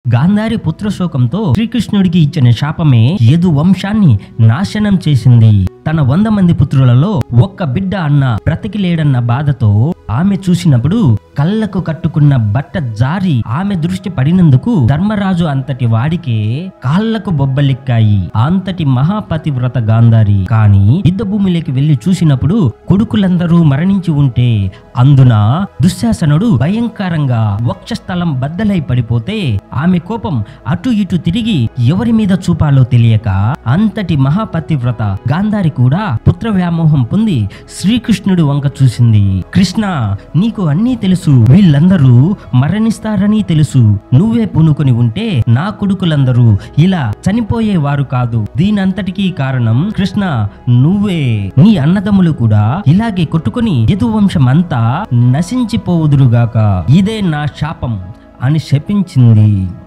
గాంధారి పుత్రశోకంతో శ్రీకృష్ణుడికి ఇచ్చిన శాపమే యదు వంశాన్ని నాశనం చేసింది తన వంద మంది పుత్రులలో ఒక్క బిడ్డ అన్న బ్రతికి లేడన్న బాధతో ఆమె చూసినప్పుడు కళ్ళకు కట్టుకున్న బట్ట జారి ఆమె దృష్టి పడినందుకు ధర్మరాజు అంతటి వాడికే కాళ్లకు బొబ్బలెక్కాయి అంతటి మహాపతివ్రత గాంధారి కాని యుద్ధ భూమిలోకి వెళ్లి చూసినప్పుడు కొడుకులందరూ మరణించి ఉంటే అందున దుశ్శాసనుడు భయంకరంగా వక్షస్థలం బద్దలై పడిపోతే ఆమె కోపం అటు ఇటు తిరిగి ఎవరి మీద చూపాలో తెలియక అంతటి మహాపతివ్రత గాంధారి కూడా పుత్ర వ్యామోహం పొంది శ్రీకృష్ణుడి వంక చూసింది కృష్ణ నీకు అన్నీ తెలుసు వీళ్ళందరూ మరణిస్తారని తెలుసు నువ్వే పూనుకొని ఉంటే నా కొడుకులందరూ ఇలా చనిపోయేవారు కాదు దీనంతటికీ కారణం కృష్ణ నువ్వే నీ అన్నదమ్ములు కూడా ఇలాగే కొట్టుకొని యదువంశమంతా నశించిపోవుదురుగాక ఇదే నా శాపం అని శపించింది